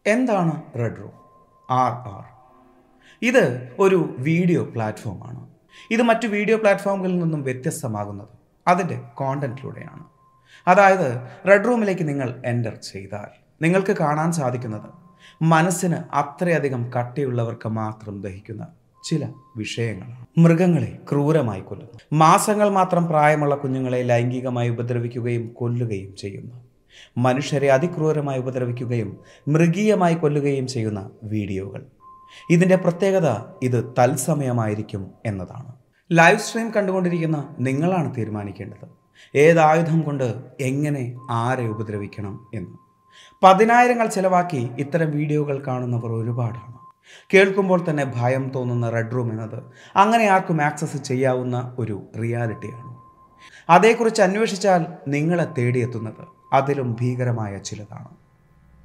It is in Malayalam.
എന്താണ് റെഡ് റൂം ആർ ആർ ഇത് ഒരു വീഡിയോ പ്ലാറ്റ്ഫോമാണ് ഇത് മറ്റു വീഡിയോ പ്ലാറ്റ്ഫോമുകളിൽ നിന്നും വ്യത്യസ്തമാകുന്നത് അതിൻ്റെ കോണ്ടന്റിലൂടെയാണ് അതായത് റെഡ് റൂമിലേക്ക് നിങ്ങൾ എൻ്റർ ചെയ്താൽ നിങ്ങൾക്ക് കാണാൻ സാധിക്കുന്നത് മനസ്സിന് അത്രയധികം കട്ടിയുള്ളവർക്ക് മാത്രം ദഹിക്കുന്ന ചില വിഷയങ്ങളാണ് മൃഗങ്ങളെ ക്രൂരമായി കൊല്ലുന്നു മാസങ്ങൾ മാത്രം പ്രായമുള്ള കുഞ്ഞുങ്ങളെ ലൈംഗികമായി ഉപദ്രവിക്കുകയും കൊല്ലുകയും ചെയ്യുന്നു മനുഷ്യരെ അതിക്രൂരമായി ഉപദ്രവിക്കുകയും മൃഗീയമായി കൊല്ലുകയും ചെയ്യുന്ന വീഡിയോകൾ ഇതിൻ്റെ പ്രത്യേകത ഇത് തത്സമയമായിരിക്കും എന്നതാണ് ലൈവ് സ്ട്രീം കണ്ടുകൊണ്ടിരിക്കുന്ന നിങ്ങളാണ് തീരുമാനിക്കേണ്ടത് ഏത് ആയുധം കൊണ്ട് എങ്ങനെ ആരെ ഉപദ്രവിക്കണം എന്ന് പതിനായിരങ്ങൾ ചെലവാക്കി ഇത്തരം വീഡിയോകൾ കാണുന്നവർ ഒരുപാടാണ് കേൾക്കുമ്പോൾ തന്നെ ഭയം തോന്നുന്ന റെഡ് റൂം എന്നത് അങ്ങനെ ആർക്കും ആക്സസ് ചെയ്യാവുന്ന ഒരു റിയാലിറ്റിയാണ് അതേക്കുറിച്ച് അന്വേഷിച്ചാൽ നിങ്ങളെ തേടിയെത്തുന്നത് അതിലും ഭീകരമായ ചിലതാണ്